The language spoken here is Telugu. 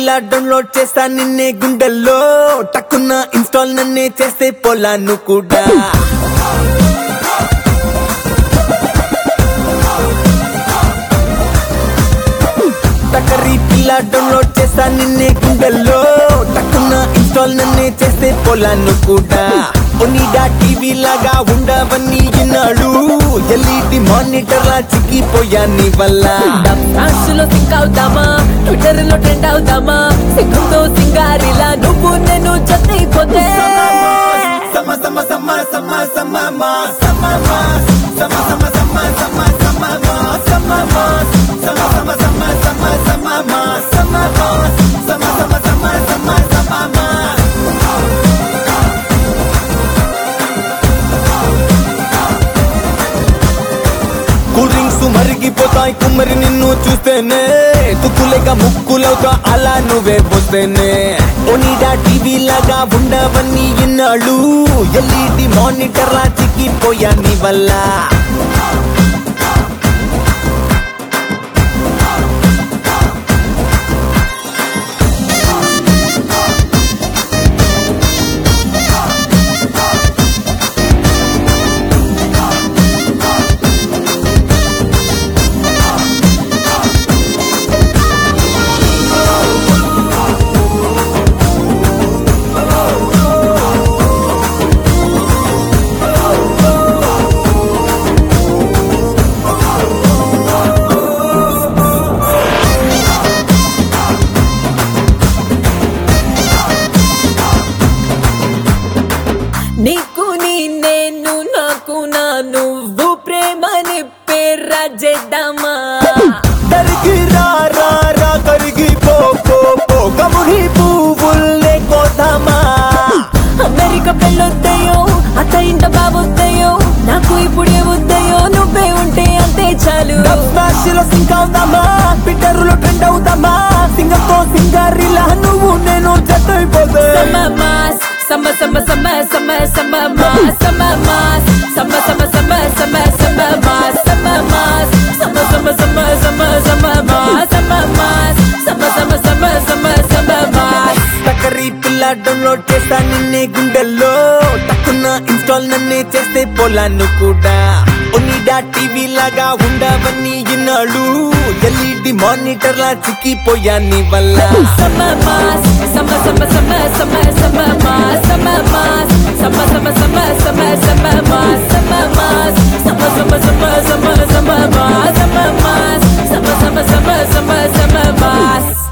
పిల్ల డౌన్లోడ్ చేస్తా నిన్నే గుండెల్లో టక్కున్న ఇన్స్టాల్ నన్నే చేస్తే పోలాను కూడా టక్కరి పిల్ల డౌన్లోడ్ చేస్తా నిన్నే గుండెల్లో టక్కున్న ఇన్స్టాల్ నన్నే చేస్తే పోలాను కూడా ఒనిడా టీవీ లాగా ఉండవన్నీ ఇన్నాడు ఎల్ఈడి మానిటర్ లా చిక్కిపోయా నీ వల్ల లో సింక్ అవుతామా ట్విట్టర్ లో ట్రెండ్ అవుతామా సిగ్గుతో సింగారిలా నువ్వు నేను జతైపోతే సమ సమ సమ సమ సమ మా సమ మా సమ సమ సమ సమ సమ మా సమ మా సమ సమ సమ సమ సమ మా సమ మా సమ సమ సమ సమ సమ మా కూల్ డ్రింక్స్ మరిగిపోతాయి కుమ్మరి నిన్ను చూస్తేనే తుక్కులేక ముక్కులవుతా అలా నువ్వే పోస్తేనే ఓనిడా టీవీ లాగా ఉండవన్నీ ఇన్నాళ్ళు ఎల్ఈడి మానిటర్ లా చిక్కిపోయా నీ వల్ల నీకు నీ నేను నాకు నా నువ్వు ప్రేమని పేర్రా చేద్దామా కరిగి రా రా రా కరిగి పో పో పో కముడి పువ్వుల్నే కోదామా అమెరికా పెళ్ళొద్దయో అత్త ఇంట బాబొద్దయో నాకు ఇప్పుడే వద్దయో నువ్వే ఉంటే అంతే చాలు స్మాష్ లో సింక్ అవుదామా ట్విట్టర్లో ట్రెండ్ అవుదామా సింగంతో సింగారిలా నువ్వు నేను జట్ అయిపోతే Summer mass, summer, summer, summer, summer, summer mass, summer mass, summer, summer, summer, summer, summer mass, summer mass, summer, summer, summer, summer, summer mass, summer mass, summer, summer, summer, summer, summer mass. టక్కరి పిల్ల డౌన్లోడ్ చేస్తా నిన్నే గుండెల్లో టక్కున్న ఇన్స్టాల్ నన్నే చేస్తే పోలాను కూడా ఒనిడా టీవీ లాగా ఉండవన్నీ ఇన్నాళ్ళు ఎల్ఈడి మానిటర్ లా చిక్కిపోయా నీ వల్ల Summer mass, summer, summer, summer, summer, summer mass, summer mass, summer, summer, summer, summer, summer mass, summer mass, summer, summer, summer, summer, summer mass, summer mass, summer, summer, summer, summer, summer mass.